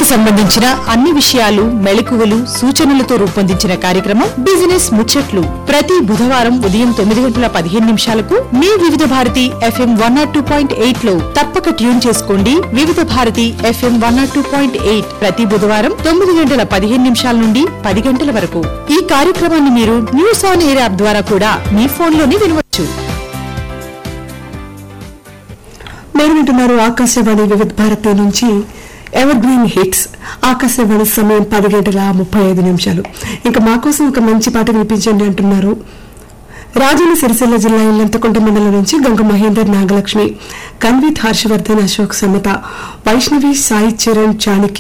సంబంధించిన అన్ని విషయాలు మెళకువలు సూచనలతో రూపొందించిన కార్యక్రమం బిజినెస్ ముచ్చట్లు ప్రతి బుధవారం ఉదయం తొమ్మిది గంటల పదిహేను నిమిషాలకు మీ Vividh Bharati FM one nought two point eight లో తప్పక ట్యూన్ చేసుకోండి Vividh Bharati FM one nought two point eight ప్రతి బుధవారం తొమ్మిది గంటల పదిహేను నిమిషాల నుండి పది గంటల వరకు ఈ కార్యక్రమాన్ని మీరు న్యూస్ ఆన్ ఎయిర్ యాప్ ద్వారా కూడా మీ ఫోన్లోనే వినవచ్చు మీరు వింటున్నారు ఆకాశవాణి వివిధ భారతి నుంచి ఎవర్ గ్రీన్ హిట్స్ ఆకాశవాణి సమయం పది గంటల ముప్పై ఐదు నిమిషాలు ఇంకా మా కోసం ఒక మంచి పాట వినిపించండి అంటున్నారు రాజన్న సిరిసిల్ల జిల్లా ఇల్లంతకుంట మండలం నుంచి గంగ మహేందర్ నాగలక్ష్మి కన్విత్ హర్షవర్ధన్ అశోక్ సమత వైష్ణవి సాయి చరణ్ చాణక్య